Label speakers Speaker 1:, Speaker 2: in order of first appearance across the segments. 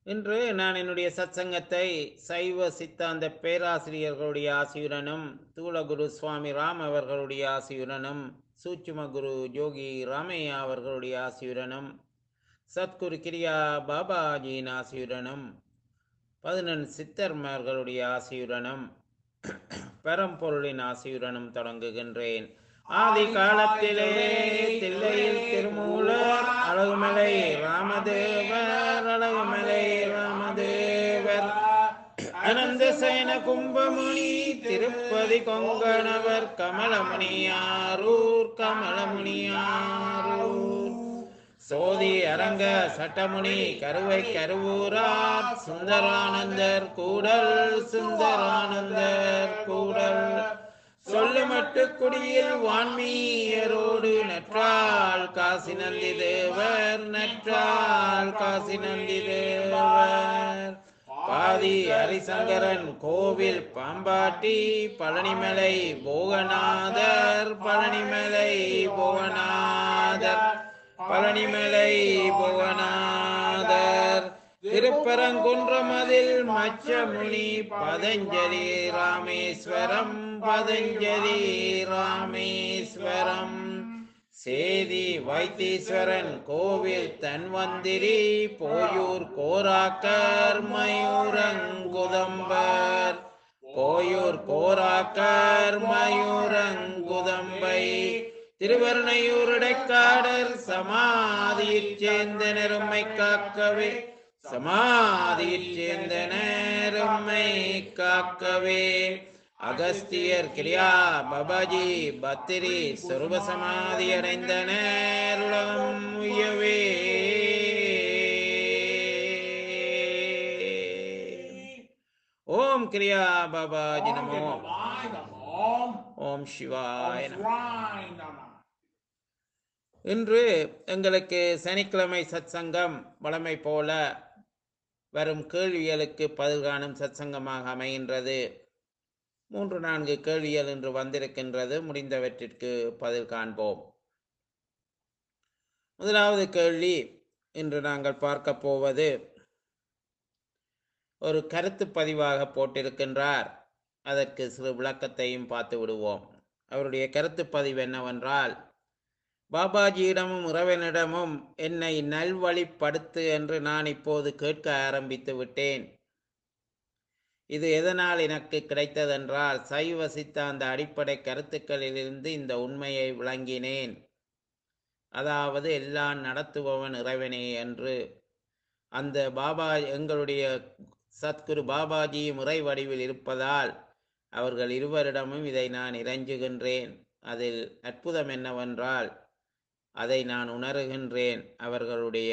Speaker 1: இன்று நான் என்னுடைய சத்சங்கத்தை சைவ சித்தாந்த பேராசிரியர்களுடைய ஆசியுடனும் தூளகுரு சுவாமி ராம் அவர்களுடைய ஆசியுடனும் சூட்சும குரு யோகி ராமையா அவர்களுடைய ஆசியுடனும் சத்குரு கிரியா பாபாஜியின் ஆசியுடனும் பதினெண் சித்தர்மார்களுடைய ஆசியுடனும் பரம்பொருளின் ஆசியுடனும் தொடங்குகின்றேன் ஆதி காலத்திலே தில்லையில் திருமூலர் அழகுமலை ராமதேவர் அழகுமலை ராமதேவர் அனந்த சயன கும்பமுனி திருப்பதி கொங்கணவர் கமலமுனியாரூர் கமலமுனியாரூர் சோதி அரங்க சட்டமுனி கருவை கருவூரார் சுந்தரானந்தர் கூடல் சுந்தரானந்தர் கூடல் சொல்லுமட்டு குடியில் வான்மீயரோடு நற்றால் காசி நந்தி தேவர் நற்றால் காசி நந்தி தேவர் பாதி ஹரிசங்கரன் கோவில் பாம்பாட்டி பழனிமலை போகநாதர் பழனிமலை போகநாதர் பழனிமலை புவனாதர் திருப்பரங்குன்றமதில் மச்சமுனி பதஞ்சலி ராமேஸ்வரம் பதஞ்சலி ராமேஸ்வரம் சேதி வைத்தீஸ்வரன் கோவில் தன்வந்திரி போயூர் கோராக்கர் மயூரங்குதம்பர் போயூர் கோராக்கர் மயூரங்குதம்பை திருவருணையூருடைக்காடர் சமாதியில் சேர்ந்த நெருமை காக்கவே சமாதியில் சேர்ந்த நேரும்மை காக்கவே அகஸ்தியர் கிரியா பபாஜி பத்திரி சொருப சமாதி அடைந்த நேருலகம் உயவே ஓம் கிரியா பாபாஜி நமோ
Speaker 2: சிவாய நமோம்
Speaker 1: ஓம் சிவாய நமோ
Speaker 2: சிவாய நம
Speaker 1: இன்று எங்களுக்கு சனிக்கிழமை சத்சங்கம் வழமை போல வரும் கேள்விகளுக்கு பதில் காணும் சத்சங்கமாக அமைகின்றது மூன்று நான்கு கேள்விகள் இன்று வந்திருக்கின்றது முடிந்தவற்றிற்கு பதில் காண்போம் முதலாவது கேள்வி இன்று நாங்கள் பார்க்க போவது ஒரு கருத்து பதிவாக போட்டிருக்கின்றார் அதற்கு சிறு விளக்கத்தையும் பார்த்து விடுவோம் அவருடைய கருத்து பதிவு என்னவென்றால் பாபாஜியிடமும் இறைவனிடமும் என்னை நல்வழிப்படுத்து என்று நான் இப்போது கேட்க ஆரம்பித்து விட்டேன் இது எதனால் எனக்கு கிடைத்ததென்றால் சைவ சித்தாந்த அடிப்படை கருத்துக்களிலிருந்து இந்த உண்மையை விளங்கினேன் அதாவது எல்லாம் நடத்துபவன் இறைவனே என்று அந்த பாபா எங்களுடைய சத்குரு பாபாஜியும் இறை வடிவில் இருப்பதால் அவர்கள் இருவரிடமும் இதை நான் இறைஞ்சுகின்றேன் அதில் அற்புதம் என்னவென்றால் அதை நான் உணர்கின்றேன் அவர்களுடைய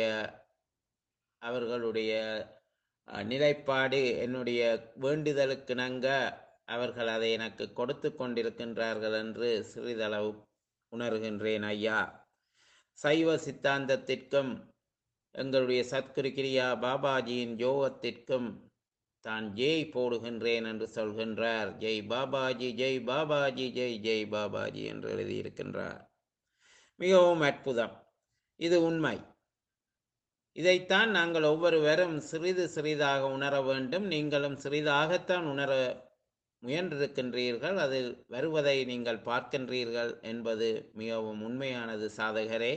Speaker 1: அவர்களுடைய அஹ், நிலைப்பாடு என்னுடைய வேண்டுதலுக்கு நங்க அவர்கள் அதை எனக்கு கொடுத்து கொண்டிருக்கின்றார்கள் என்று சிறிதளவு உணர்கின்றேன் ஐயா சைவ சித்தாந்தத்திற்கும் எங்களுடைய சத்குரு கிரியா பாபாஜியின் யோகத்திற்கும் தான் ஜெய் போடுகின்றேன் என்று சொல்கின்றார் ஜெய் பாபாஜி ஜெய் பாபாஜி ஜெய் ஜெய் பாபாஜி என்று எழுதியிருக்கின்றார் மிகவும் அற்புதம் இது உண்மை இதைத்தான் நாங்கள் ஒவ்வொருவரும் சிறிது சிறிதாக உணர வேண்டும் நீங்களும் சிறிதாகத்தான் உணர முயன்றிருக்கின்றீர்கள் அதில் வருவதை நீங்கள் பார்க்கின்றீர்கள் என்பது மிகவும் உண்மையானது சாதகரே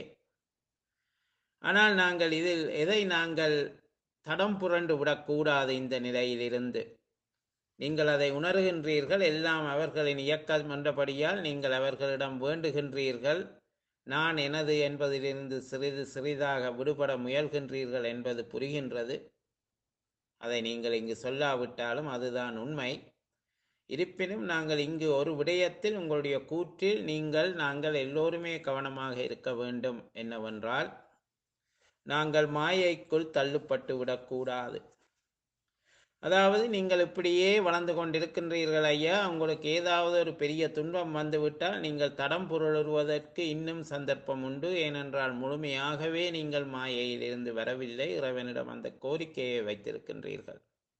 Speaker 1: ஆனால் நாங்கள் இதில் எதை நாங்கள் தடம் புரண்டு விடக்கூடாது இந்த நிலையிலிருந்து நீங்கள் அதை உணர்கின்றீர்கள் எல்லாம் அவர்களின் இயக்கம் என்றபடியால் நீங்கள் அவர்களிடம் வேண்டுகின்றீர்கள் நான் எனது என்பதிலிருந்து சிறிது சிறிதாக விடுபட முயல்கின்றீர்கள் என்பது புரிகின்றது அதை நீங்கள் இங்கு சொல்லாவிட்டாலும் அதுதான் உண்மை இருப்பினும் நாங்கள் இங்கு ஒரு விடயத்தில் உங்களுடைய கூற்றில் நீங்கள் நாங்கள் எல்லோருமே கவனமாக இருக்க வேண்டும் என்னவென்றால் நாங்கள் மாயைக்குள் தள்ளுப்பட்டு விடக்கூடாது அதாவது நீங்கள் இப்படியே வளர்ந்து கொண்டிருக்கின்றீர்கள் ஐயா உங்களுக்கு ஏதாவது ஒரு பெரிய துன்பம் வந்துவிட்டால் நீங்கள் தடம் புரளுவதற்கு இன்னும் சந்தர்ப்பம் உண்டு ஏனென்றால் முழுமையாகவே நீங்கள் மாயையிலிருந்து வரவில்லை இறைவனிடம் அந்த கோரிக்கையை வைத்திருக்கின்றீர்கள்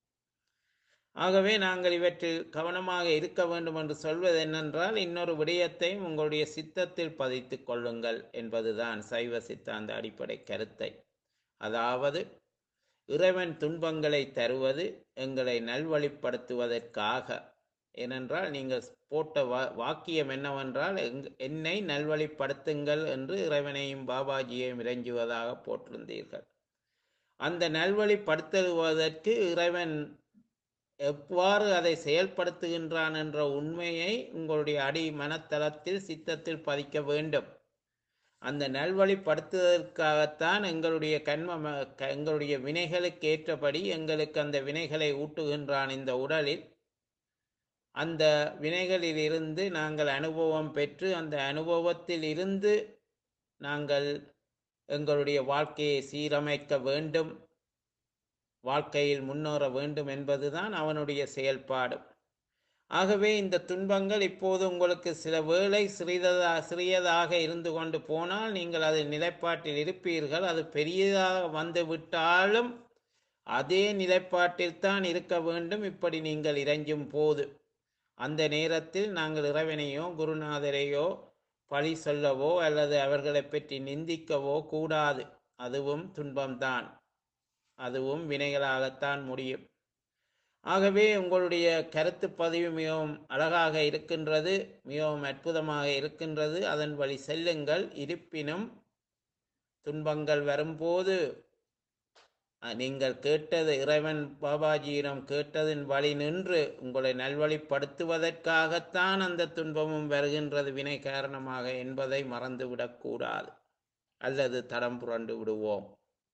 Speaker 1: ஆகவே நாங்கள் இவற்றில் கவனமாக இருக்க வேண்டும் என்று சொல்வது என்னென்றால் இன்னொரு விடயத்தையும் உங்களுடைய சித்தத்தில் பதித்துக் கொள்ளுங்கள் என்பதுதான் சைவ சித்தாந்த அடிப்படை கருத்தை அதாவது இறைவன் துன்பங்களை தருவது எங்களை நல்வழிப்படுத்துவதற்காக ஏனென்றால் நீங்கள் போட்ட வா வாக்கியம் என்னவென்றால் எங்- என்னை நல்வழிப்படுத்துங்கள் என்று இறைவனையும் பாபாஜியையும் இறைஞ்சுவதாக போட்டிருந்தீர்கள் அந்த நல்வழிப்படுத்துவதற்கு இறைவன் எவ்வாறு அதை செயல்படுத்துகின்றான் என்ற உண்மையை உங்களுடைய அடி மனத்தளத்தில் சித்தத்தில் பதிக்க வேண்டும் அந்த நல்வழிப்படுத்துவதற்காகத்தான் எங்களுடைய கண்ம ம- க- எங்களுடைய வினைகளுக்கு ஏற்றபடி எங்களுக்கு அந்த வினைகளை ஊட்டுகின்றான் இந்த உடலில் அந்த வினைகளில் இருந்து நாங்கள் அனுபவம் பெற்று அந்த அனுபவத்தில் இருந்து நாங்கள் எங்களுடைய வாழ்க்கையை சீரமைக்க வேண்டும் வாழ்க்கையில் முன்னேற வேண்டும் என்பதுதான் அவனுடைய செயல்பாடு ஆகவே இந்த துன்பங்கள் இப்போது உங்களுக்கு சில வேளை சிறிததா சிறியதாக இருந்து கொண்டு போனால் நீங்கள் அது நிலைப்பாட்டில் இருப்பீர்கள் அது பெரியதாக வந்து விட்டாலும் அதே நிலைப்பாட்டில் தான் இருக்க வேண்டும் இப்படி நீங்கள் இறைஞ்சும் போது அந்த நேரத்தில் நாங்கள் இறைவனையோ குருநாதரையோ பழி சொல்லவோ அல்லது அவர்களை பற்றி நிந்திக்கவோ கூடாது அதுவும் துன்பம்தான் அதுவும் வினைகளாகத்தான் முடியும் ஆகவே உங்களுடைய கருத்து பதிவு மிகவும் அழகாக இருக்கின்றது மிகவும் அற்புதமாக இருக்கின்றது அதன் வழி செல்லுங்கள் இருப்பினும் துன்பங்கள் வரும்போது அஹ், நீங்கள் கேட்டது இறைவன் பாபாஜியிடம் கேட்டதின் வழி நின்று உங்களை நல்வழிப்படுத்துவதற்காகத்தான் அந்த துன்பமும் வருகின்றது வினை காரணமாக என்பதை மறந்துவிடக்கூடாது அல்லது தடம் புரண்டு விடுவோம்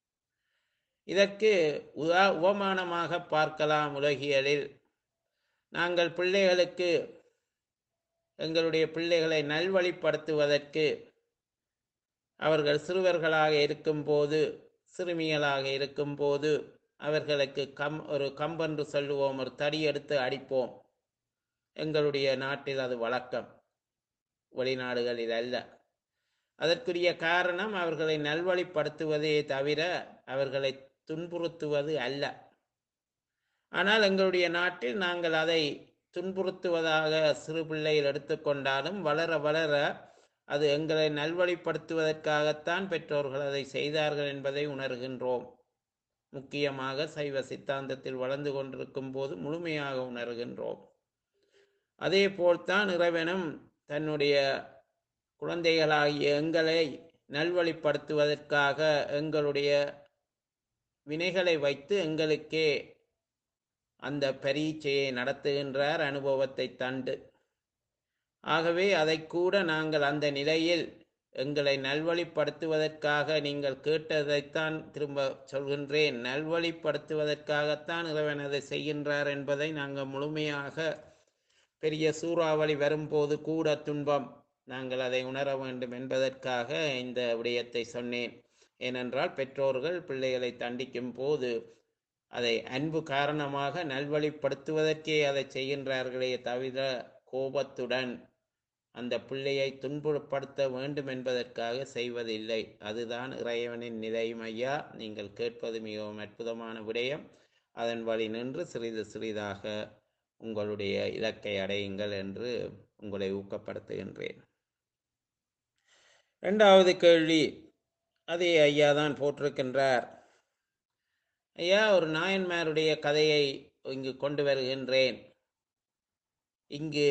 Speaker 1: இதற்கு உதா உபமானமாக பார்க்கலாம் உலகியலில் நாங்கள் பிள்ளைகளுக்கு எங்களுடைய பிள்ளைகளை நல்வழிப்படுத்துவதற்கு அவர்கள் சிறுவர்களாக இருக்கும்போது சிறுமிகளாக இருக்கும்போது அவர்களுக்கு கம் ஒரு கம்பென்று சொல்லுவோம் ஒரு தடி எடுத்து அடிப்போம் எங்களுடைய நாட்டில் அது வழக்கம் வெளிநாடுகளில் அல்ல அதற்குரிய காரணம் அவர்களை நல்வழிப்படுத்துவதே தவிர அவர்களை துன்புறுத்துவது அல்ல ஆனால் எங்களுடைய நாட்டில் நாங்கள் அதை துன்புறுத்துவதாக சிறு பிள்ளைகள் எடுத்துக்கொண்டாலும் வளர வளர அது எங்களை நல்வழிப்படுத்துவதற்காகத்தான் பெற்றோர்கள் அதை செய்தார்கள் என்பதை உணர்கின்றோம் முக்கியமாக சைவ சித்தாந்தத்தில் வளர்ந்து கொண்டிருக்கும் போது முழுமையாக உணர்கின்றோம் அதே போல்தான் இறைவனும் தன்னுடைய குழந்தைகளாகிய எங்களை நல்வழிப்படுத்துவதற்காக எங்களுடைய வினைகளை வைத்து எங்களுக்கே அந்த பரீட்சையை நடத்துகின்றார் அனுபவத்தை தண்டு ஆகவே அதை கூட நாங்கள் அந்த நிலையில் எங்களை நல்வழிப்படுத்துவதற்காக நீங்கள் கேட்டதைத்தான் திரும்ப சொல்கின்றேன் நல்வழிப்படுத்துவதற்காகத்தான் இறைவன் அதை செய்கின்றார் என்பதை நாங்கள் முழுமையாக பெரிய சூறாவளி வரும்போது கூட துன்பம் நாங்கள் அதை உணர வேண்டும் என்பதற்காக இந்த விடயத்தை சொன்னேன் ஏனென்றால் பெற்றோர்கள் பிள்ளைகளை தண்டிக்கும் போது அதை அன்பு காரணமாக நல்வழிப்படுத்துவதற்கே அதை செய்கின்றார்களே தவிர கோபத்துடன் அந்த பிள்ளையை துன்புறுப்படுத்த வேண்டும் என்பதற்காக செய்வதில்லை அதுதான் இறைவனின் நிலையும் ஐயா நீங்கள் கேட்பது மிகவும் அற்புதமான விடயம் அதன் வழி நின்று சிறிது சிறிதாக உங்களுடைய இலக்கை அடையுங்கள் என்று உங்களை ஊக்கப்படுத்துகின்றேன் இரண்டாவது கேள்வி அதே ஐயா தான் போட்டிருக்கின்றார் ஐயா ஒரு நாயன்மாருடைய கதையை இங்கு கொண்டு வருகின்றேன் இங்கு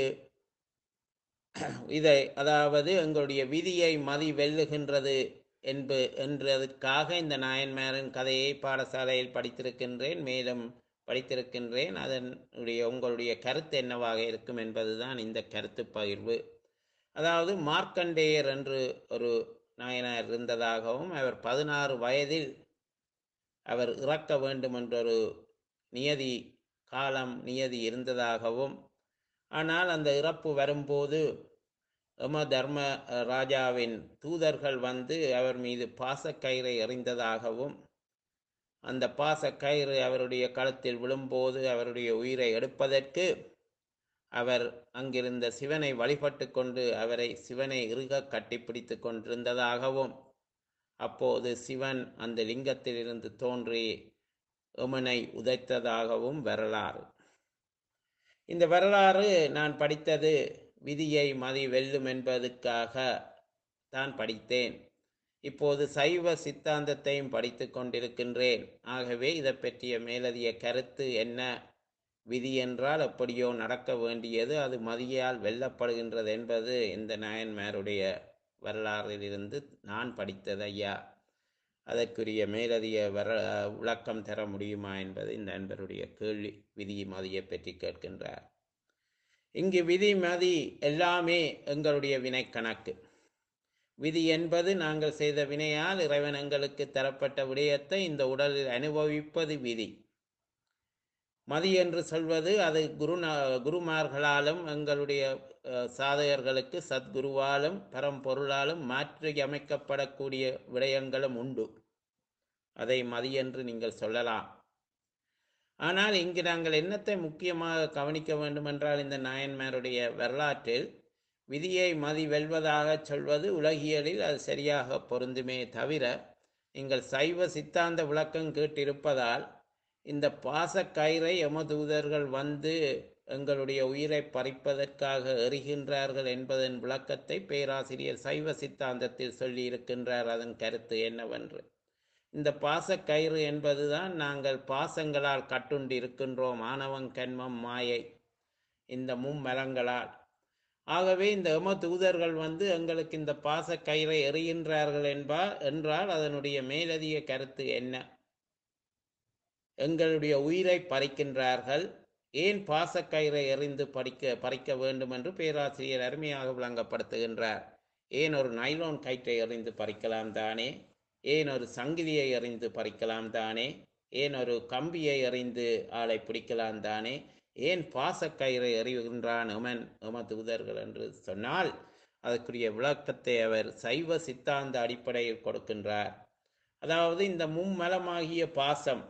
Speaker 1: இதை அதாவது எங்களுடைய விதியை மதி வெல்லுகின்றது என்பு என்றதற்காக இந்த நாயன்மாரின் கதையை பாடசாலையில் படித்திருக்கின்றேன் மேலும் படித்திருக்கின்றேன் அதனுடைய உங்களுடைய கருத்து என்னவாக இருக்கும் என்பதுதான் இந்த கருத்து பகிர்வு அதாவது மார்க்கண்டேயர் என்று ஒரு நாயனார் இருந்ததாகவும் அவர் பதினாறு வயதில் அவர் இறக்க வேண்டும் என்றொரு நியதி காலம் நியதி இருந்ததாகவும் ஆனால் அந்த இறப்பு வரும்போது யம தர்ம ராஜாவின் தூதர்கள் வந்து அவர் மீது பாசக்கயிறை எறிந்ததாகவும் அந்த பாசக்கயிறு அவருடைய கழுத்தில் விழும்போது அவருடைய உயிரை எடுப்பதற்கு அவர் அங்கிருந்த சிவனை வழிபட்டு கொண்டு அவரை சிவனை இறுக கட்டிப்பிடித்து கொண்டிருந்ததாகவும் அப்போது சிவன் அந்த லிங்கத்திலிருந்து தோன்றி எமனை உதைத்ததாகவும் வரலாறு இந்த வரலாறு நான் படித்தது விதியை மதி வெல்லும் என்பதற்காக தான் படித்தேன் இப்போது சைவ சித்தாந்தத்தையும் படித்து கொண்டிருக்கின்றேன் ஆகவே இதை பற்றிய மேலதிக கருத்து என்ன விதி என்றால் எப்படியோ நடக்க வேண்டியது அது மதியால் வெல்லப்படுகின்றது என்பது இந்த நாயன்மாருடைய வரலாறிலிருந்து நான் படித்தது ஐயா அதற்குரிய மேலதிக வர விளக்கம் தர முடியுமா என்பது இந்த நண்பருடைய கேள்வி விதி மதியை பற்றி கேட்கின்றார் இங்கு விதி மதி எல்லாமே எங்களுடைய வினை கணக்கு விதி என்பது நாங்கள் செய்த வினையால் இறைவன் எங்களுக்கு தரப்பட்ட விடயத்தை இந்த உடலில் அனுபவிப்பது விதி மதி என்று சொல்வது அது குரு குருமார்களாலும் எங்களுடைய அஹ், சாதகர்களுக்கு சத்குருவாலும் பரம்பொருளாலும் மாற்றி அமைக்கப்படக்கூடிய விடயங்களும் உண்டு அதை மதி என்று நீங்கள் சொல்லலாம் ஆனால் இங்கு நாங்கள் என்னத்தை முக்கியமாக கவனிக்க வேண்டுமென்றால் இந்த நாயன்மாருடைய வரலாற்றில் விதியை மதி வெல்வதாக சொல்வது உலகியலில் அது சரியாக பொருந்துமே தவிர நீங்கள் சைவ சித்தாந்த விளக்கம் கேட்டிருப்பதால் இந்த பாசக்கயிறை எமதூதர்கள் வந்து எங்களுடைய உயிரை பறிப்பதற்காக எறிகின்றார்கள் என்பதன் விளக்கத்தை பேராசிரியர் சைவ சித்தாந்தத்தில் சொல்லி இருக்கின்றார் அதன் கருத்து என்னவென்று இந்த பாசக்கயிறு என்பதுதான் நாங்கள் பாசங்களால் கட்டுண்டு இருக்கின்றோம் ஆணவம் கண்மம் மாயை இந்த மும்மலங்களால் ஆகவே இந்த எம தூதர்கள் வந்து எங்களுக்கு இந்த பாச கயிறை எறிகின்றார்கள் என்பா என்றால் அதனுடைய மேலதிக கருத்து என்ன எங்களுடைய உயிரை பறிக்கின்றார்கள் ஏன் பாசக்கயிறை எறிந்து படிக்க பறிக்க வேண்டும் என்று பேராசிரியர் அருமையாக விளங்கப்படுத்துகின்றார் ஏன் ஒரு நைலோன் கயிற்றை எறிந்து பறிக்கலாம் தானே ஏன் ஒரு சங்கிலியை எறிந்து பறிக்கலாம் தானே ஏன் ஒரு கம்பியை எறிந்து ஆளை பிடிக்கலாம் தானே ஏன் பாசக்கயிறை எறிகின்றான் எமன் எம தூதர்கள் என்று சொன்னால் அதற்குரிய விளக்கத்தை அவர் சைவ சித்தாந்த அடிப்படையில் கொடுக்கின்றார் அதாவது இந்த மும்மலமாகிய பாசம்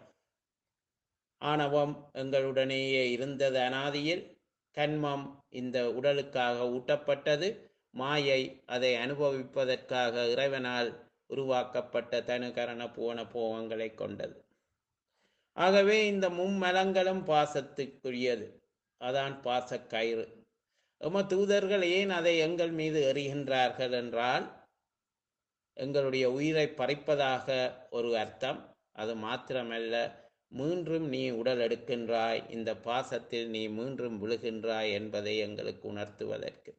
Speaker 1: ஆணவம் எங்களுடனேயே இருந்தது அனாதியில் கண்மம் இந்த உடலுக்காக ஊட்டப்பட்டது மாயை அதை அனுபவிப்பதற்காக இறைவனால் உருவாக்கப்பட்ட தனுகரண புவன போகங்களை கொண்டது ஆகவே இந்த மும்மலங்களும் பாசத்துக்குரியது அதான் பாசக்கயிறு எம தூதர்கள் ஏன் அதை எங்கள் மீது எறிகின்றார்கள் என்றால் எங்களுடைய உயிரை பறிப்பதாக ஒரு அர்த்தம் அது மாத்திரமல்ல மீண்டும் நீ உடல் எடுக்கின்றாய் இந்த பாசத்தில் நீ மீண்டும் விழுகின்றாய் என்பதை எங்களுக்கு உணர்த்துவதற்கு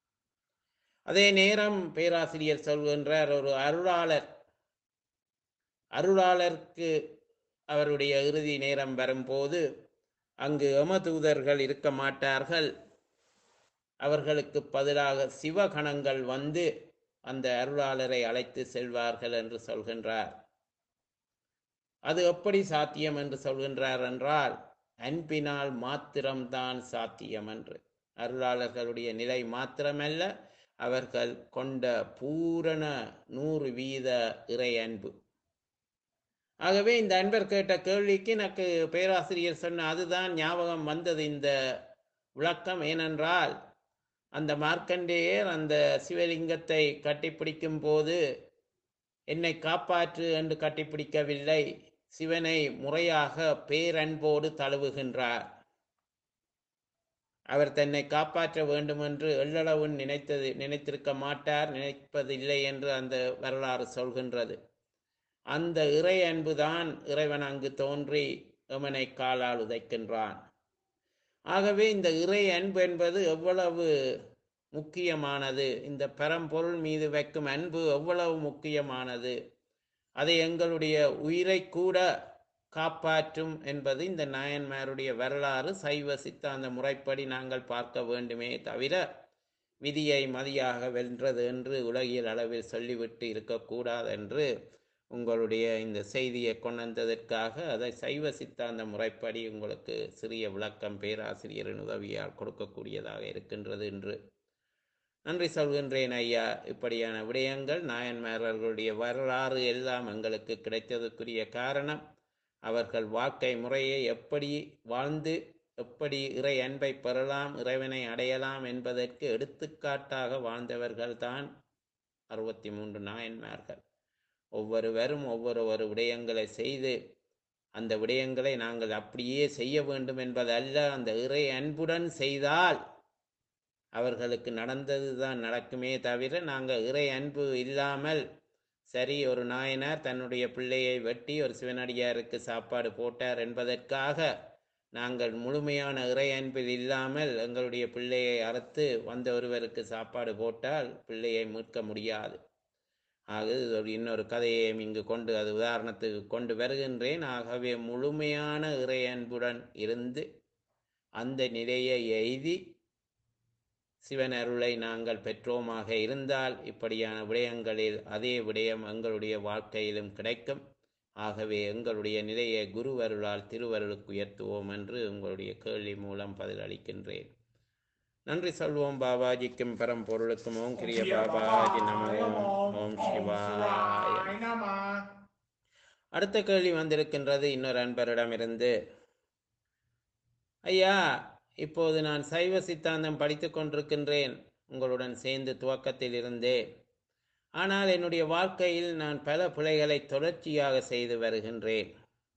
Speaker 1: அதே நேரம் பேராசிரியர் சொல்கின்றார் ஒரு அருளாளர் அருளாளருக்கு அவருடைய இறுதி நேரம் வரும்போது அங்கு எமதூதர்கள் இருக்க மாட்டார்கள் அவர்களுக்கு பதிலாக சிவகணங்கள் வந்து அந்த அருளாளரை அழைத்து செல்வார்கள் என்று சொல்கின்றார் அது எப்படி சாத்தியம் என்று சொல்கின்றார் என்றால் அன்பினால் மாத்திரம்தான் சாத்தியம் என்று அருளாளர்களுடைய நிலை மாத்திரமல்ல அவர்கள் கொண்ட பூரண நூறு வீத இறை அன்பு ஆகவே இந்த அன்பர் கேட்ட கேள்விக்கு எனக்கு பேராசிரியர் சொன்ன அதுதான் ஞாபகம் வந்தது இந்த விளக்கம் ஏனென்றால் அந்த மார்க்கண்டேயர் அந்த சிவலிங்கத்தை கட்டிப்பிடிக்கும் போது என்னை காப்பாற்று என்று கட்டிப்பிடிக்கவில்லை சிவனை முறையாக பேரன்போடு தழுவுகின்றார் அவர் தன்னை காப்பாற்ற வேண்டும் என்று எள்ளளவு நினைத்தது நினைத்திருக்க மாட்டார் நினைப்பதில்லை என்று அந்த வரலாறு சொல்கின்றது அந்த இறை அன்புதான் இறைவன் அங்கு தோன்றி எமனை காலால் உதைக்கின்றான் ஆகவே இந்த இறை அன்பு என்பது எவ்வளவு முக்கியமானது இந்த பரம்பொருள் மீது வைக்கும் அன்பு எவ்வளவு முக்கியமானது அதை எங்களுடைய உயிரை கூட காப்பாற்றும் என்பது இந்த நாயன்மாருடைய வரலாறு சைவ சித்தாந்த முறைப்படி நாங்கள் பார்க்க வேண்டுமே தவிர விதியை மதியாக வென்றது என்று உலகியல் அளவில் சொல்லிவிட்டு இருக்கக்கூடாது என்று உங்களுடைய இந்த செய்தியை கொண்டதற்காக அதை சைவ சித்தாந்த முறைப்படி உங்களுக்கு சிறிய விளக்கம் பேராசிரியரின் உதவியால் கொடுக்கக்கூடியதாக இருக்கின்றது என்று நன்றி சொல்கின்றேன் ஐயா இப்படியான விடயங்கள் நாயன்மாரர்களுடைய வரலாறு எல்லாம் எங்களுக்கு கிடைத்ததற்குரிய காரணம் அவர்கள் வாழ்க்கை முறையை எப்படி வாழ்ந்து எப்படி இறை அன்பை பெறலாம் இறைவனை அடையலாம் என்பதற்கு எடுத்துக்காட்டாக வாழ்ந்தவர்கள்தான் அறுபத்தி மூன்று நாயன்மார்கள் ஒவ்வொருவரும் ஒவ்வொரு ஒரு விடயங்களை செய்து அந்த விடயங்களை நாங்கள் அப்படியே செய்ய வேண்டும் என்பதல்ல அந்த இறை அன்புடன் செய்தால் அவர்களுக்கு நடந்தது தான் நடக்குமே தவிர நாங்கள் இறை அன்பு இல்லாமல் சரி ஒரு நாயனார் தன்னுடைய பிள்ளையை வெட்டி ஒரு சிவனடியாருக்கு சாப்பாடு போட்டார் என்பதற்காக நாங்கள் முழுமையான இறை அன்பில் இல்லாமல் எங்களுடைய பிள்ளையை அறுத்து வந்த ஒருவருக்கு சாப்பாடு போட்டால் பிள்ளையை மீட்க முடியாது ஆக இது ஒரு இன்னொரு கதையை இங்கு கொண்டு அது உதாரணத்துக்கு கொண்டு வருகின்றேன் ஆகவே முழுமையான இறை அன்புடன் இருந்து அந்த நிலையை எய்தி சிவன் அருளை நாங்கள் பெற்றோமாக இருந்தால் இப்படியான விடயங்களில் அதே விடயம் எங்களுடைய வாழ்க்கையிலும் கிடைக்கும் ஆகவே எங்களுடைய நிலையை குருவருளால் திருவருளுக்கு உயர்த்துவோம் என்று உங்களுடைய கேள்வி மூலம் பதிலளிக்கின்றேன் நன்றி சொல்வோம் பாபாஜிக்கும் பரம்பொருளுக்கும் ஓம் கிரிய பாபாஜி நமோ ஓம் சிவாய
Speaker 2: நம
Speaker 1: அடுத்த கேள்வி வந்திருக்கின்றது இன்னொரு அன்பரிடமிருந்து ஐயா இப்போது நான் சைவ சித்தாந்தம் படித்துக் கொண்டிருக்கின்றேன் உங்களுடன் சேர்ந்து துவக்கத்தில் இருந்தே ஆனால் என்னுடைய வாழ்க்கையில் நான் பல பிழைகளை தொடர்ச்சியாக செய்து வருகின்றேன்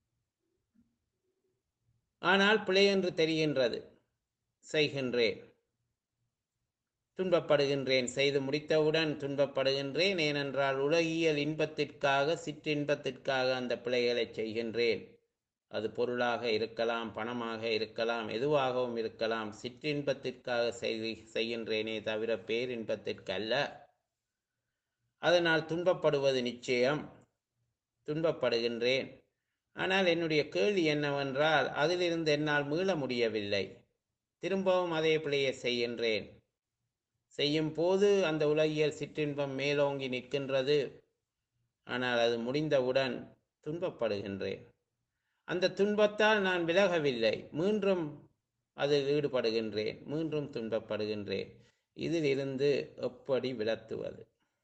Speaker 1: ஆனால் பிழை என்று தெரிகின்றது செய்கின்றேன் துன்பப்படுகின்றேன் செய்து முடித்தவுடன் துன்பப்படுகின்றேன் ஏனென்றால் உலகியல் இன்பத்திற்காக சிற்றின்பத்திற்காக அந்த பிழைகளை செய்கின்றேன் அது பொருளாக இருக்கலாம் பணமாக இருக்கலாம் எதுவாகவும் இருக்கலாம் சிற்றின்பத்திற்காக செய்- செய்கின்றேனே தவிர பேரின்பத்திற்கு அல்ல அதனால் துன்பப்படுவது நிச்சயம் துன்பப்படுகின்றேன் ஆனால் என்னுடைய கேள்வி என்னவென்றால் அதிலிருந்து என்னால் மீள முடியவில்லை திரும்பவும் அதே பிழையை செய்கின்றேன் செய்யும் போது அந்த உலகியல் சிற்றின்பம் மேலோங்கி நிற்கின்றது ஆனால் அது முடிந்தவுடன் துன்பப்படுகின்றேன் அந்த துன்பத்தால் நான் விலகவில்லை மீண்டும் அதில் ஈடுபடுகின்றேன் மீண்டும் துன்பப்படுகின்றேன் இதிலிருந்து எப்படி விலத்துவது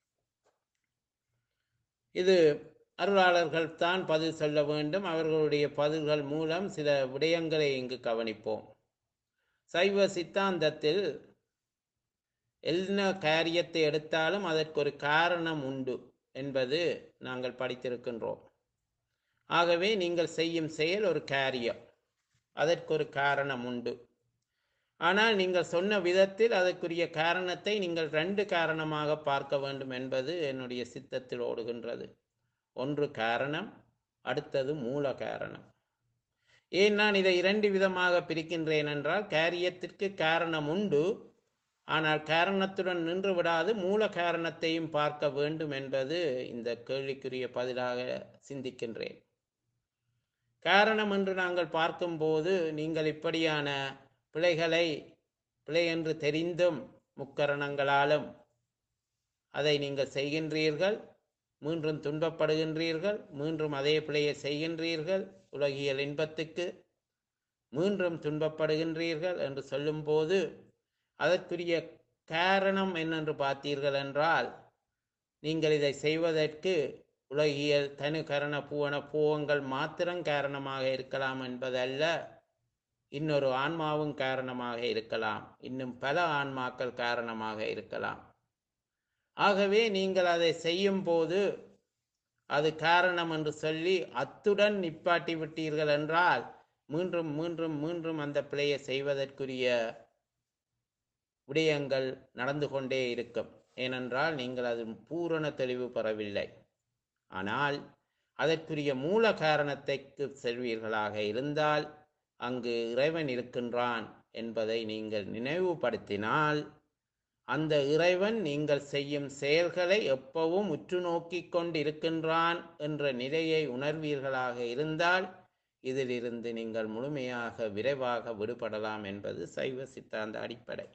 Speaker 1: இது அருளாளர்கள் தான் பதில் சொல்ல வேண்டும் அவர்களுடைய பதில்கள் மூலம் சில விடயங்களை இங்கு கவனிப்போம் சைவ சித்தாந்தத்தில் என்ன காரியத்தை எடுத்தாலும் அதற்கு ஒரு காரணம் உண்டு என்பது நாங்கள் படித்திருக்கின்றோம் ஆகவே நீங்கள் செய்யும் செயல் ஒரு காரியம் அதற்கு ஒரு காரணம் உண்டு ஆனால் நீங்கள் சொன்ன விதத்தில் அதற்குரிய காரணத்தை நீங்கள் ரெண்டு காரணமாக பார்க்க வேண்டும் என்பது என்னுடைய சித்தத்தில் ஓடுகின்றது ஒன்று காரணம் அடுத்தது மூல காரணம் ஏன் நான் இதை இரண்டு விதமாக பிரிக்கின்றேன் என்றால் காரியத்திற்கு காரணம் உண்டு ஆனால் காரணத்துடன் நின்று விடாது மூல காரணத்தையும் பார்க்க வேண்டும் என்பது இந்த கேள்விக்குரிய பதிலாக சிந்திக்கின்றேன் காரணம் என்று நாங்கள் பார்க்கும்போது நீங்கள் இப்படியான பிழைகளை பிழை என்று தெரிந்தும் முக்கரணங்களாலும் அதை நீங்கள் செய்கின்றீர்கள் மீண்டும் துன்பப்படுகின்றீர்கள் மீண்டும் அதே பிழையை செய்கின்றீர்கள் உலகியல் இன்பத்துக்கு மீண்டும் துன்பப்படுகின்றீர்கள் என்று சொல்லும்போது அதற்குரிய காரணம் என்னென்று பார்த்தீர்கள் என்றால் நீங்கள் இதை செய்வதற்கு உலகியல் தனு கரண பூவன பூவங்கள் மாத்திரம் காரணமாக இருக்கலாம் என்பதல்ல இன்னொரு ஆன்மாவும் காரணமாக இருக்கலாம் இன்னும் பல ஆன்மாக்கள் காரணமாக இருக்கலாம் ஆகவே நீங்கள் அதை செய்யும் போது அது காரணம் என்று சொல்லி அத்துடன் நிப்பாட்டி விட்டீர்கள் என்றால் மீண்டும் மீண்டும் மீண்டும் அந்த பிழையை செய்வதற்குரிய விடயங்கள் நடந்து கொண்டே இருக்கும் ஏனென்றால் நீங்கள் அது பூரண தெளிவு பெறவில்லை ஆனால் அதற்குரிய மூல காரணத்தைக்கு செல்வீர்களாக இருந்தால் அங்கு இறைவன் இருக்கின்றான் என்பதை நீங்கள் நினைவுபடுத்தினால் அந்த இறைவன் நீங்கள் செய்யும் செயல்களை எப்பவும் உற்று நோக்கிக் கொண்டிருக்கின்றான் என்ற நிலையை உணர்வீர்களாக இருந்தால் இதிலிருந்து நீங்கள் முழுமையாக விரைவாக விடுபடலாம் என்பது சைவ சித்தாந்த அடிப்படை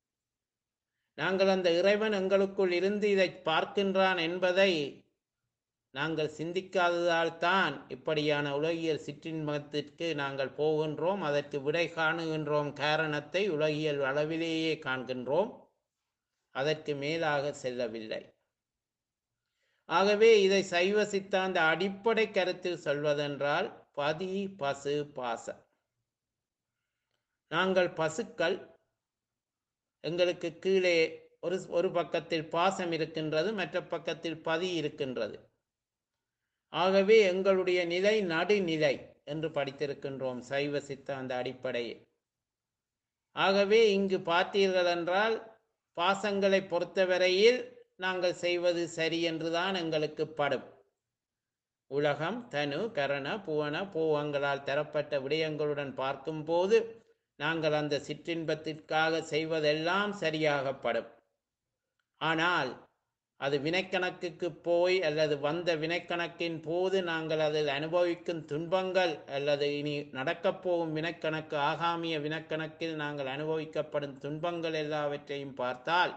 Speaker 1: நாங்கள் அந்த இறைவன் எங்களுக்குள் இருந்து இதை பார்க்கின்றான் என்பதை நாங்கள் சிந்திக்காததால் தான் இப்படியான உலகியல் சிற்றின்பத்திற்கு நாங்கள் போகின்றோம் அதற்கு விடை காணுகின்றோம் காரணத்தை உலகியல் அளவிலேயே காண்கின்றோம் அதற்கு மேலாக செல்லவில்லை ஆகவே இதை சைவ சித்தாந்த அடிப்படை கருத்தில் சொல்வதென்றால் பதி பசு பாச நாங்கள் பசுக்கள் எங்களுக்கு கீழே ஒரு ஒரு பக்கத்தில் பாசம் இருக்கின்றது மற்ற பக்கத்தில் பதி இருக்கின்றது ஆகவே எங்களுடைய நிலை நடுநிலை என்று படித்திருக்கின்றோம் சைவ சித்தாந்த அடிப்படையில் ஆகவே இங்கு பார்த்தீர்கள் என்றால் பாசங்களை பொறுத்தவரையில் நாங்கள் செய்வது சரி என்றுதான் எங்களுக்கு படும் உலகம் தனு கரண புவன பூவங்களால் தரப்பட்ட விடயங்களுடன் பார்க்கும்போது நாங்கள் அந்த சிற்றின்பத்திற்காக செய்வதெல்லாம் சரியாகப்படும் ஆனால் அது வினைக்கணக்குக்கு போய் அல்லது வந்த வினைக்கணக்கின் போது நாங்கள் அதில் அனுபவிக்கும் துன்பங்கள் அல்லது இனி நடக்கப் போகும் வினைக்கணக்கு ஆகாமிய வினைக்கணக்கில் நாங்கள் அனுபவிக்கப்படும் துன்பங்கள் எல்லாவற்றையும் பார்த்தால்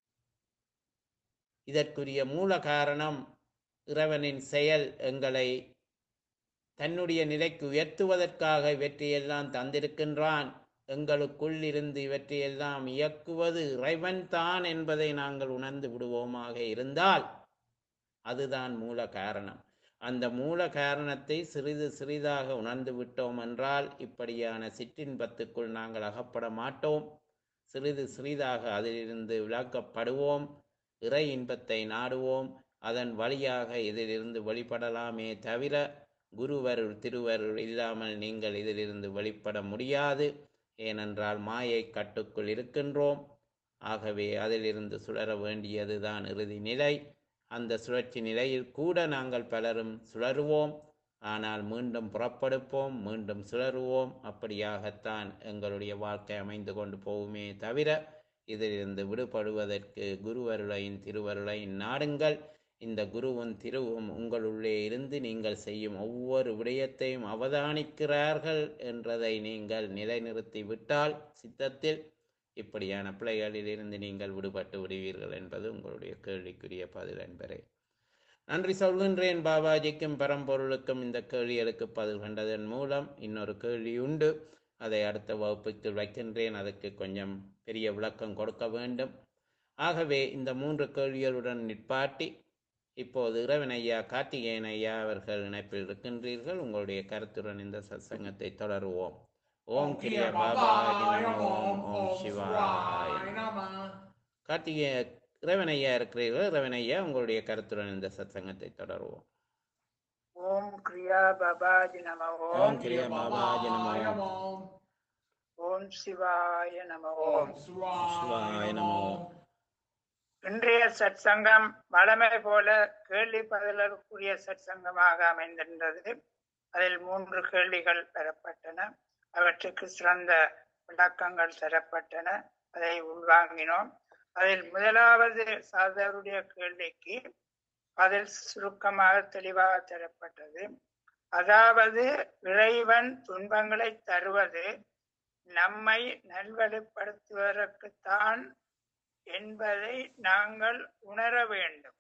Speaker 1: இதற்குரிய மூல காரணம் இறைவனின் செயல் எங்களை தன்னுடைய நிலைக்கு உயர்த்துவதற்காக இவற்றையெல்லாம் தந்திருக்கின்றான் எங்களுக்குள் இருந்து இவற்றையெல்லாம் இயக்குவது இறைவன் தான் என்பதை நாங்கள் உணர்ந்து விடுவோமாக இருந்தால் அதுதான் மூல காரணம் அந்த மூல காரணத்தை சிறிது சிறிதாக உணர்ந்து விட்டோம் என்றால் இப்படியான சிற்றின்பத்துக்குள் நாங்கள் அகப்பட மாட்டோம் சிறிது சிறிதாக அதிலிருந்து விளக்கப்படுவோம் இறை இன்பத்தை நாடுவோம் அதன் வழியாக இதிலிருந்து வெளிப்படலாமே தவிர குருவருள் திருவருள் இல்லாமல் நீங்கள் இதிலிருந்து வெளிப்பட முடியாது ஏனென்றால் மாயை கட்டுக்குள் இருக்கின்றோம் ஆகவே அதிலிருந்து சுழற வேண்டியதுதான் இறுதி நிலை அந்த சுழற்சி நிலையில் கூட நாங்கள் பலரும் சுழறுவோம் ஆனால் மீண்டும் புறப்படுப்போம் மீண்டும் சுழறுவோம் அப்படியாகத்தான் எங்களுடைய வாழ்க்கை அமைந்து கொண்டு போகுமே தவிர இதிலிருந்து விடுபடுவதற்கு குருவருளையின் திருவருளையும் நாடுங்கள் இந்த குருவும் திருவும் உங்களுள்ளே இருந்து நீங்கள் செய்யும் ஒவ்வொரு விடயத்தையும் அவதானிக்கிறார்கள் என்றதை நீங்கள் நிலைநிறுத்தி விட்டால் சித்தத்தில் இப்படியான பிழைகளில் இருந்து நீங்கள் விடுபட்டு விடுவீர்கள் என்பது உங்களுடைய கேள்விக்குரிய பதில் என்பரே நன்றி சொல்கின்றேன் பாபாஜிக்கும் பரம்பொருளுக்கும் இந்த கேள்விகளுக்கு பதில் கண்டதன் மூலம் இன்னொரு கேள்வி உண்டு அதை அடுத்த வகுப்புக்கு வைக்கின்றேன் அதுக்கு கொஞ்சம் பெரிய விளக்கம் கொடுக்க வேண்டும் ஆகவே இந்த மூன்று கேள்விகளுடன் நிற்பாட்டி இப்போது இறைவன் ஐயா கார்த்திகேயன் ஐயா அவர்கள் இணைப்பில் இருக்கின்றீர்கள் உங்களுடைய கருத்துடன் இந்த சத்சங்கத்தை தொடருவோம் ஓம் கிரிய பாபாஜி நமோ ஓம் சிவாய நமோ. கார்த்திகேய இறைவன் ஐயா இருக்கிறீர்கள் இறைவன் ஐயா உங்களுடைய கருத்துடன் இந்த சத்சங்கத்தை தொடருவோம்
Speaker 3: ஓம் கிரியா பாபாஜி நம
Speaker 1: ஓம்
Speaker 3: ஓம்
Speaker 1: கிரிய பாபாஜி நமோ
Speaker 3: ஓம் சிவாய நம
Speaker 2: ஓம்
Speaker 3: ஓம்
Speaker 1: சிவாய நமோ.
Speaker 3: இன்றைய சற்சங்கம் வளமை போல கேள்வி பதிலருக்குரிய சற்சங்கமாக அமைந்திருந்தது அதில் மூன்று கேள்விகள் பெறப்பட்டன அவற்றுக்கு சிறந்த விளக்கங்கள் தரப்பட்டன அதை உள்வாங்கினோம் அதில் முதலாவது சாதருடைய கேள்விக்கு பதில் சுருக்கமாக தெளிவாக தரப்பட்டது அதாவது இறைவன் துன்பங்களை தருவது நம்மை நல்வழிப்படுத்துவதற்குத்தான் என்பதை நாங்கள் உணர வேண்டும்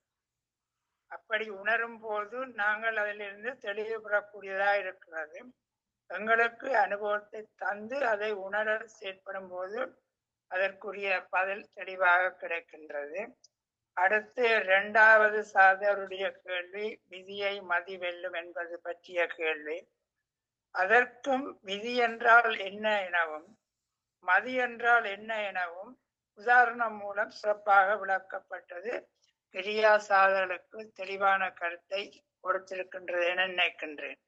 Speaker 3: அப்படி உணரும் போது நாங்கள் அதிலிருந்து தெளிவு பெறக்கூடியதா இருக்கிறது எங்களுக்கு அனுபவத்தை தந்து அதை உணர செயற்படும் போது அதற்குரிய பதில் தெளிவாக கிடைக்கின்றது அடுத்து இரண்டாவது சாதருடைய கேள்வி விதியை மதி வெல்லும் என்பது பற்றிய கேள்வி அதற்கும் விதி என்றால் என்ன எனவும் மதி என்றால் என்ன எனவும் உதாரணம் மூலம் சிறப்பாக விளக்கப்பட்டது கிரியா சாதலுக்கு தெளிவான கருத்தை கொடுத்திருக்கின்றது என நினைக்கின்றேன்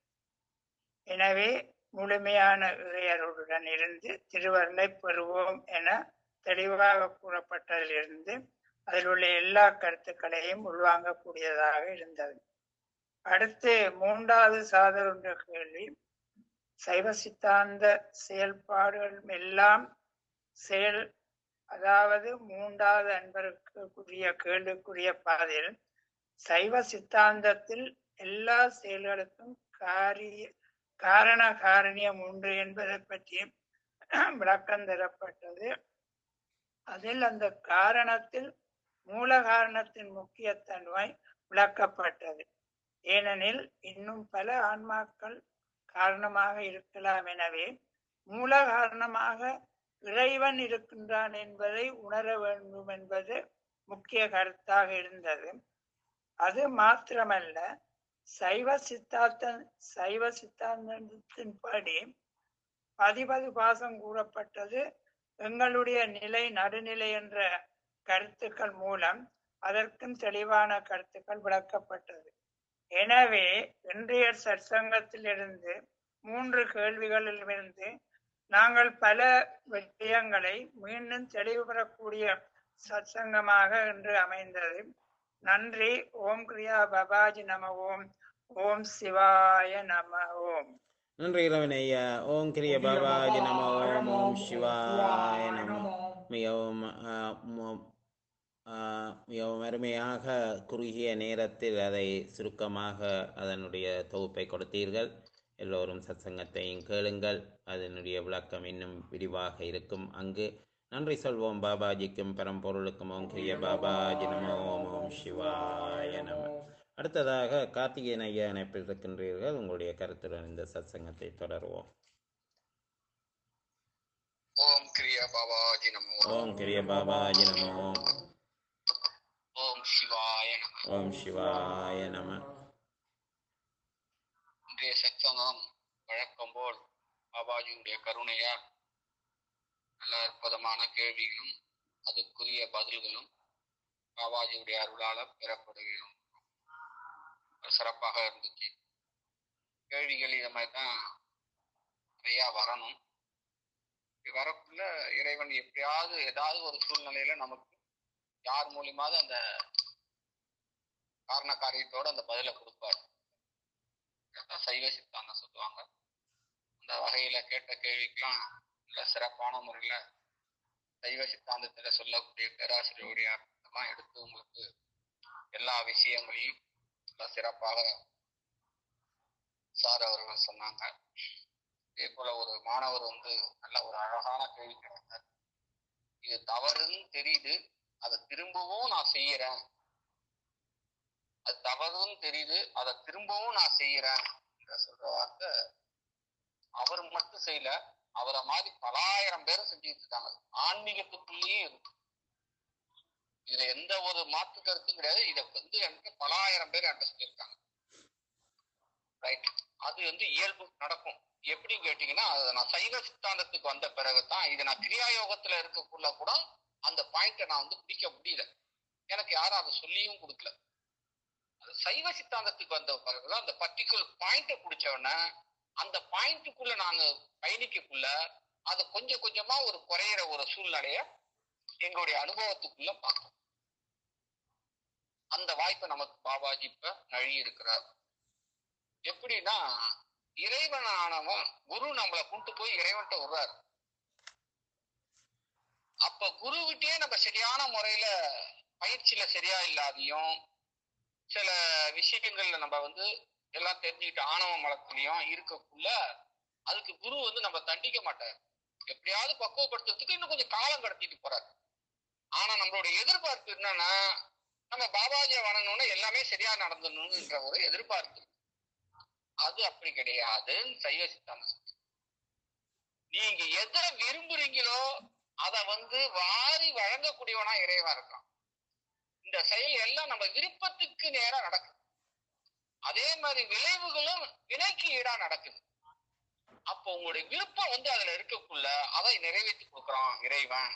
Speaker 3: எனவே முழுமையான இறையருடன் இருந்து திருவருளை பெறுவோம் என தெளிவாக கூறப்பட்டதிலிருந்து அதில் உள்ள எல்லா கருத்துக்களையும் உள்வாங்கக்கூடியதாக இருந்தது அடுத்து மூன்றாவது சாதருடைய கேள்வி சைவ சித்தாந்த செயல்பாடுகள் எல்லாம் செயல் அதாவது மூன்றாவது அன்பருக்குரிய கேள்விக்குரிய பாதையில் சைவ சித்தாந்தத்தில் எல்லா செயல்களுக்கும் காரிய காரண காரணியம் உண்டு என்பதை பற்றி விளக்கம் தரப்பட்டது அதில் அந்த காரணத்தில் மூல காரணத்தின் முக்கியத்தன்மை விளக்கப்பட்டது ஏனெனில் இன்னும் பல ஆன்மாக்கள் காரணமாக இருக்கலாம் எனவே மூல காரணமாக இறைவன் இருக்கின்றான் என்பதை உணர வேண்டும் என்பது முக்கிய கருத்தாக இருந்தது அது மாத்திரமல்ல சைவ சித்தாந்த சைவ சித்தாந்தத்தின்படி பதிபது பாசம் கூறப்பட்டது எங்களுடைய நிலை நடுநிலை என்ற கருத்துக்கள் மூலம் அதற்கும் தெளிவான கருத்துக்கள் விளக்கப்பட்டது எனவே இன்றைய சற்சங்கத்திலிருந்து மூன்று கேள்விகளிலிருந்து நாங்கள் பல விஷயங்களை மீண்டும் தெளிவு பெறக்கூடிய சத்சங்கமாக இன்று அமைந்தது நன்றி ஓம் கிரியா பாபாஜி நம ஓம் ஓம் சிவாய நம ஓம்
Speaker 1: நன்றி இரவன் ஐயா ஓம் கிரிய பாபாஜி நம ஓம் ஓம் சிவாய நம மிகவும் ஆ, மு- ஆ, மிகவும் அருமையாக குறுகிய நேரத்தில் அதை சுருக்கமாக அதனுடைய தொகுப்பை கொடுத்தீர்கள் எல்லோரும் சத்சங்கத்தையும் கேளுங்கள் அதனுடைய விளக்கம் இன்னும் விரிவாக இருக்கும் அங்கு நன்றி சொல்வோம் பாபாஜிக்கும் பரம்பொருளுக்கும் ஓம் கிரிய பாபாஜி நம ஓம் ஓம் சிவாய நம அடுத்ததாக கார்த்திகேயன் ஐயா இணைப்பில் இருக்கின்றீர்கள் உங்களுடைய கருத்துடன் இந்த சத்சங்கத்தை தொடருவோம்
Speaker 4: ஓம் கிரியா பாபாஜி நமோ
Speaker 1: ஓம் கிரிய பாபாஜி நம ஓம்
Speaker 4: ஓம் சிவாய நம
Speaker 1: ஓம் சிவாய நம
Speaker 4: இன்றைய சத்சங்கம் வழக்கம் போல் பாபாஜியுடைய கருணையால் நல்ல அற்புதமான கேள்விகளும் அதுக்குரிய பதில்களும் பாபாஜியுடைய அருளால பெறப்படுகிறோம் சிறப்பாக இருந்துச்சு கேள்விகள் இதை மாதிரி தான் நிறையா வரணும் இப்படி வரக்குள்ள இறைவன் எப்படியாவது ஏதாவது ஒரு சூழ்நிலையில நமக்கு யார் மூலியமாவது அந்த காரண காரியத்தோட அந்த பதிலை கொடுப்பார் அதான் சைவ சித்தாந்தம் சொல்லுவாங்க அந்த வகையில கேட்ட கேள்விக்கெல்லாம் நல்ல சிறப்பான முறையில சைவ சித்தாந்தத்துல சொல்லக்கூடிய பேராசிரியருடைய அர்த்தம்லாம் எடுத்து உங்களுக்கு எல்லா விஷயங்களையும் நல்ல சிறப்பாக சார் அவர்கள் சொன்னாங்க இதே போல ஒரு மாணவர் வந்து நல்ல ஒரு அழகான கேள்வி கேட்டார் இது தவறுன்னு தெரியுது அதை திரும்பவும் நான் செய்யறேன் அது தவறுன்னு தெரியுது அதை திரும்பவும் நான் செய்யறேன் என்ற சொல்ற வார்த்தை அவர் மட்டும் செய்யல அவரை மாதிரி பலாயிரம் பேரும் செஞ்சுட்டு இருக்காங்க ஆன்மீகத்துக்குள்ளேயே இருக்கு இதுல எந்த ஒரு மாற்று கருத்தும் கிடையாது இதை வந்து எனக்கு பலாயிரம் பேர் என்கிட்ட சொல்லியிருக்காங்க ரைட் அது வந்து இயல்பு நடக்கும் எப்படி கேட்டீங்கன்னா அதை நான் சைவ சித்தாந்தத்துக்கு வந்த பிறகுதான் இது நான் கிரியா யோகத்துல இருக்கக்குள்ள கூட அந்த பாயிண்ட நான் வந்து பிடிக்க முடியல எனக்கு யாரும் அதை சொல்லியும் கொடுக்கல அது சைவ சித்தாந்தத்துக்கு வந்த பிறகுதான் அந்த பர்டிகுலர் பாயிண்ட பிடிச்சவன அந்த பாயிண்ட்டுக்குள்ள நான் பயணிக்கக்குள்ள அது கொஞ்சம் கொஞ்சமா ஒரு குறையிற ஒரு சூழ்நிலைய எங்களுடைய அனுபவத்துக்குள்ள பார்க்கும் அந்த வாய்ப்பை நமக்கு பாபாஜி இப்ப நழுவி இருக்கிறார் எப்படின்னா இறைவனானவன் குரு நம்மளை கொண்டு போய் இறைவன்கிட்ட விடுறாரு அப்ப குருவிட்டே நம்ம சரியான முறையில பயிற்சியில சரியா இல்லாதையும் சில விஷயங்கள்ல நம்ம வந்து எல்லாம் தெரிஞ்சுக்கிட்டு ஆணவ மலத்திலையும் இருக்கக்குள்ள அதுக்கு குரு வந்து நம்ம தண்டிக்க மாட்டார் எப்படியாவது பக்குவப்படுத்துறதுக்கு இன்னும் கொஞ்சம் காலம் கடத்திட்டு போறாரு ஆனா நம்மளோட எதிர்பார்ப்பு என்னன்னா நம்ம பாபாஜியை வணங்கணும்னு எல்லாமே சரியா நடந்துடணும்ன்ற ஒரு எதிர்பார்ப்பு அது அப்படி கிடையாதுன்னு சைவ சித்தாந்தம் சொல்லுது. நீங்க எதை விரும்புறீங்களோ அத வந்து வாரி வழங்கக்கூடியவனா இறைவா இருக்கான் இந்த செயல் எல்லாம் நம்ம விருப்பத்துக்கு நேரா நடக்குது அதே மாதிரி விளைவுகளும் வினைக்கு ஈடா நடக்குது அப்போ உங்களுடைய விருப்பம் வந்து அதுல இருக்கக்குள்ள அதை நிறைவேற்றி கொடுக்குறான் இறைவன்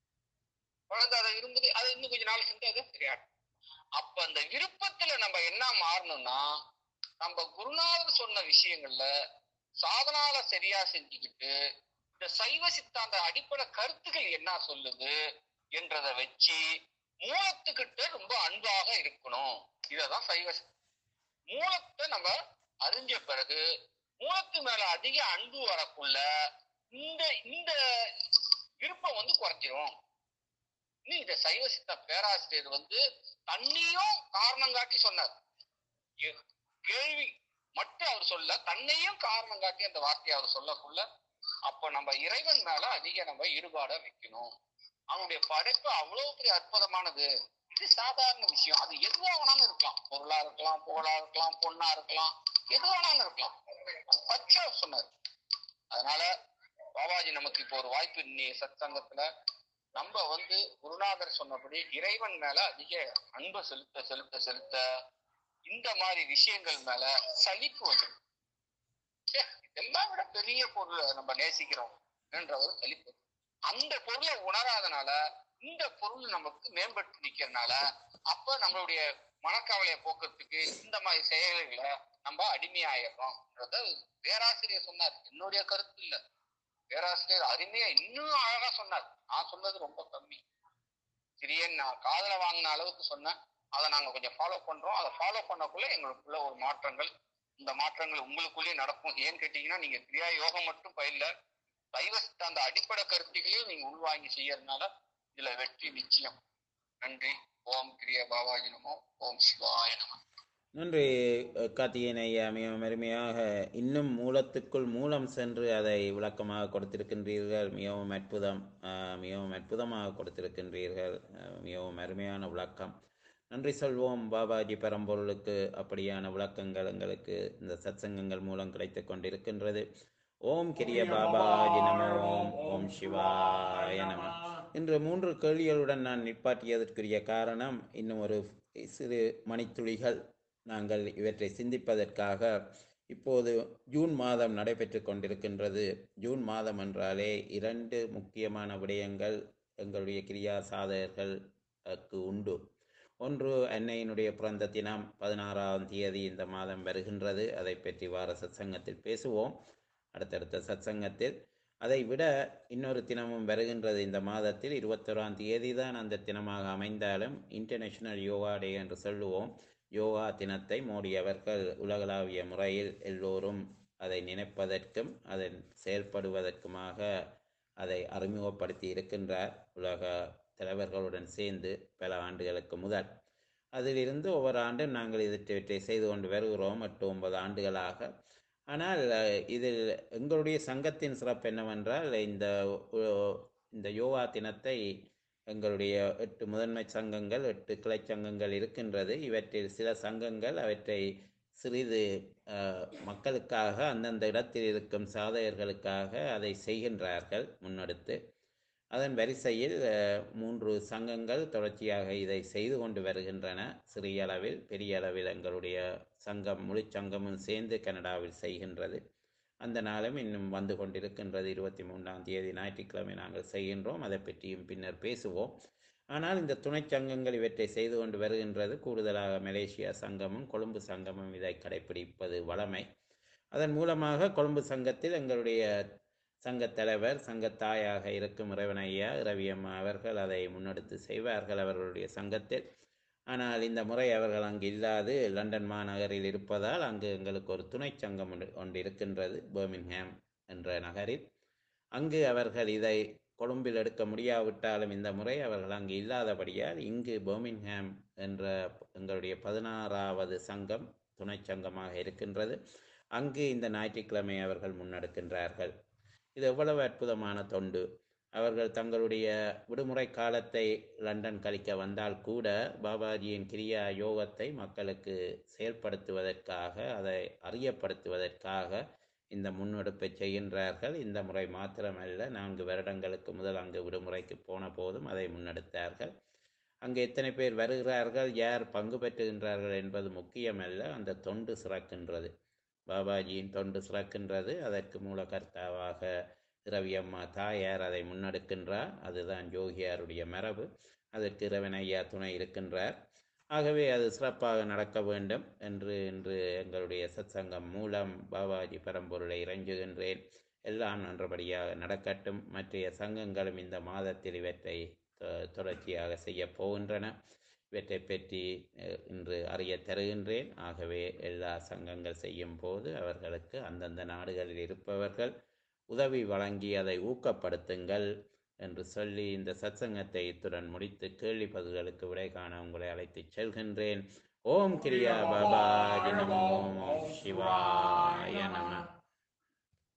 Speaker 4: குழந்தை அதை விரும்புது அது இன்னும் கொஞ்ச நாள் செஞ்சு அது சரியா அப்ப அந்த விருப்பத்துல நம்ம என்ன மாறணும்னா நம்ம குருநாதர் சொன்ன விஷயங்கள்ல சாதனால சரியா செஞ்சுக்கிட்டு இந்த சைவ சித்தாந்த அடிப்படை கருத்துக்கள் என்ன சொல்லுது என்றதை வச்சு மூலத்துக்கிட்ட ரொம்ப அன்பாக இருக்கணும் இததான் சைவ சித்தாந்தம். மூலத்தை நம்ம அறிஞ்ச பிறகு மூலத்து மேல அதிக அன்பு வரக்குள்ள இந்த இந்த விருப்பம் வந்து குறைஞ்சிரும் இன்னும் இந்த சைவ சித்த பேராசிரியர் வந்து தன்னையும் காரணம் காட்டி சொன்னார் எ- கேள்வி மட்டும் அவர் சொல்ல தன்னையும் காரணம் காட்டி அந்த வார்த்தையை அவர் சொல்லக்குள்ள அப்ப நம்ம இறைவன் மேல அதிக நம்ம ஈடுபாட வைக்கணும் அவனுடைய படைப்பு அவ்வளவு பெரிய அற்புதமானது இது சாதாரண விஷயம் அது எதுவா வேணாலும் இருக்கலாம் பொருளா இருக்கலாம் புகழா இருக்கலாம் பொண்ணா இருக்கலாம் எது வேணாலும் இருக்கலாம் பச்சை சொன்னார் அதனால பாபாஜி நமக்கு இப்போ ஒரு வாய்ப்பு இன்னைய சத்சங்கத்துல நம்ம வந்து குருநாதர் சொன்னபடி இறைவன் மேல அதிக அன்பு செலுத்த செலுத்த செலுத்த இந்த மாதிரி விஷயங்கள் மேல சலிப்பு வந்துடும் ச்சே, இதெல்லாம் விட பெரிய பொருளை நம்ம நேசிக்கிறோம் என்ற ஒரு சலிப்பு அந்த பொருளை உணராதனால இந்த பொருள் நமக்கு மேம்பட்டு நிக்கிறதுனால அப்ப நம்மளுடைய மனக்கவலையை போக்குறதுக்கு இந்த மாதிரி செயல்களை நம்ம அடிமையாயிடுறோம்ன்றத பேராசிரியர் சொன்னார் என்னுடைய கருத்து இல்ல பேராசிரியர் அருமையா இன்னும் அழகா சொன்னார் நான் சொன்னது ரொம்ப கம்மி சிறியன் நான் காதல வாங்கின அளவுக்கு சொன்னேன் அதை நாங்க கொஞ்சம் ஃபாலோ பண்றோம் அதை ஃபாலோ பண்ணக்குள்ள எங்களுக்குள்ள ஒரு மாற்றங்கள் இந்த மாற்றங்கள் உங்களுக்குள்ளேயே நடக்கும் ஏன்னு கேட்டீங்கன்னா நீங்க கிரியா யோகம் மட்டும் பயில தைவஸ்த அந்த அடிப்படை கருத்துகளையும் நீங்க உள்வாங்கி செய்யறதுனால இதுல வெற்றி நிச்சயம் நன்றி ஓம் கிரியா பாபாஜி நமோ ஓம் சிவாய நமோ
Speaker 1: நன்றி அஹ், கார்த்திகேயன் ஐயா மிகவும் அருமையாக இன்னும் மூலத்துக்குள் மூலம் சென்று அதை விளக்கமாக கொடுத்திருக்கின்றீர்கள் மிகவும் அற்புதம் அஹ், மிகவும் அற்புதமாக கொடுத்திருக்கின்றீர்கள் அஹ், மிகவும் அருமையான விளக்கம் நன்றி சொல்வோம் பாபாஜி பரம்பொருளுக்கு அப்படியான விளக்கங்கள் எங்களுக்கு இந்த சத்சங்கங்கள் மூலம் கிடைத்துக் கொண்டிருக்கின்றது ஓம் கிரிய பாபாஜி நம ஓம் ஓம் சிவாய நம இன்று மூன்று கேள்விகளுடன் நான் நிப்பாட்டியதற்குரிய காரணம் இன்னும் ஒரு சிறு மணித்துளிகள் நாங்கள் இவற்றை சிந்திப்பதற்காக இப்போது ஜூன் மாதம் நடைபெற்று கொண்டிருக்கின்றது ஜூன் மாதம் என்றாலே இரண்டு முக்கியமான விடயங்கள் எங்களுடைய கிரியா சாதகர்களுக்கு உண்டு ஒன்று அன்னையினுடைய பிறந்த தினம் பதினாறாம் தேதி இந்த மாதம் வருகின்றது அதை பற்றி வார சத்சங்கத்தில் பேசுவோம் அடுத்தடுத்த சத்சங்கத்தில் அதை விட இன்னொரு தினமும் வருகின்றது இந்த மாதத்தில் இருபத்தொராம் தேதி தான் அந்த தினமாக அமைந்தாலும் இன்டர்நேஷனல் யோகா டே என்று சொல்லுவோம் யோகா தினத்தை மோடி அவர்கள் உலகளாவிய முறையில் எல்லோரும் அதை நினைப்பதற்கும் அதை செயல்படுவதற்குமாக அதை அறிமுகப்படுத்தி இருக்கின்றார் உலக தலைவர்களுடன் சேர்ந்து பல ஆண்டுகளுக்கு முதல் அதிலிருந்து ஒவ்வொரு ஆண்டும் நாங்கள் இவற்றை செய்து கொண்டு வருகிறோம் எட்டு ஒன்பது ஆண்டுகளாக ஆனால் அஹ், இதில் எங்களுடைய சங்கத்தின் சிறப்பு என்னவென்றால் இந்த அஹ், இந்த யோகா தினத்தை எங்களுடைய எட்டு முதன்மை சங்கங்கள் எட்டு கிளை சங்கங்கள் இருக்கின்றது இவற்றில் சில சங்கங்கள் அவற்றை சிறிது அஹ், மக்களுக்காக அந்தந்த இடத்தில் இருக்கும் சாதகர்களுக்காக அதை செய்கின்றார்கள் முன்னெடுத்து அதன் வரிசையில் அஹ், மூன்று சங்கங்கள் தொடர்ச்சியாக இதை செய்து கொண்டு வருகின்றன சிறிய அளவில் பெரிய அளவில் எங்களுடைய சங்கம் முழு சங்கமும் சேர்ந்து கனடாவில் செய்கின்றது அந்த நாளும் இன்னும் வந்து கொண்டிருக்கின்றது இருபத்தி மூன்றாம் தேதி ஞாயிற்றுக்கிழமை நாங்கள் செய்கின்றோம் அதை பற்றியும் பின்னர் பேசுவோம் ஆனால் இந்த துணைச் சங்கங்கள் இவற்றை செய்து கொண்டு வருகின்றது கூடுதலாக மலேசியா சங்கமும் கொழும்பு சங்கமும் இதை கடைப்பிடிப்பது வழமை அதன் மூலமாக கொழும்பு சங்கத்தில் எங்களுடைய சங்கத் தலைவர் சங்கத்தாயாக இருக்கும் இறைவனையா இரவியம்மா அவர்கள் அதை முன்னெடுத்து செய்வார்கள் அவர்களுடைய சங்கத்தில் ஆனால் இந்த முறை அவர்கள் அங்கு இல்லாது லண்டன் மாநகரில் இருப்பதால் அங்கு எங்களுக்கு ஒரு துணை சங்கம் ஒன்று ஒன்று இருக்கின்றது பர்மின்ஹாம் என்ற நகரில் அங்கு அவர்கள் இதை கொழும்பில் எடுக்க முடியாவிட்டாலும் இந்த முறை அவர்கள் அங்கு இல்லாதபடியால் இங்கு பர்மின்ஹாம் என்ற எங்களுடைய பதினாறாவது சங்கம் துணை சங்கமாக இருக்கின்றது அங்கு இந்த ஞாயிற்றுக்கிழமை அவர்கள் முன்னெடுக்கின்றார்கள் இது எவ்வளவு அற்புதமான தொண்டு அவர்கள் தங்களுடைய விடுமுறை காலத்தை லண்டன் கழிக்க வந்தால் கூட பாபாஜியின் கிரியா யோகத்தை மக்களுக்கு செயல்படுத்துவதற்காக அதை அறியப்படுத்துவதற்காக இந்த முன்னெடுப்பை செய்கின்றார்கள் இந்த முறை மாத்திரமல்ல நான்கு வருடங்களுக்கு முதல் அங்கு விடுமுறைக்கு போன போதும் அதை முன்னெடுத்தார்கள் அங்கு எத்தனை பேர் வருகிறார்கள் யார் பங்கு பெற்றுகின்றார்கள் என்பது முக்கியமல்ல அந்த தொண்டு சிறக்கின்றது பாபாஜியின் தொண்டு சிறக்கின்றது அதற்கு மூலகர்த்தாவாக இரவியம்மா தாயார் அதை முன்னெடுக்கின்றார் அதுதான் யோகியாருடைய மரபு அதற்கு இரவன் ஐயா துணை இருக்கின்றார் ஆகவே அது சிறப்பாக நடக்க வேண்டும் என்று இன்று எங்களுடைய சத்சங்கம் மூலம் பாபாஜி பரம்பொருளை இறைஞ்சுகின்றேன் எல்லாம் நன்றபடியாக நடக்கட்டும் மற்றைய சங்கங்களும் இந்த மாதத்தில் இவற்றை தொ- தொடர்ச்சியாக செய்ய போகின்றன இவற்றை பற்றி அஹ், இன்று அறிய தருகின்றேன் ஆகவே எல்லா சங்கங்கள் செய்யும் போது அவர்களுக்கு அந்தந்த நாடுகளில் இருப்பவர்கள் உதவி வழங்கி அதை ஊக்கப்படுத்துங்கள் என்று சொல்லி இந்த சத்சங்கத்தை இத்துடன் முடித்து கேள்வி பதில்களுக்கு விடை காண உங்களை அழைத்துச் செல்கின்றேன் ஓம் கிரியா பாபாஜி நமோ ஓம் சிவாய நம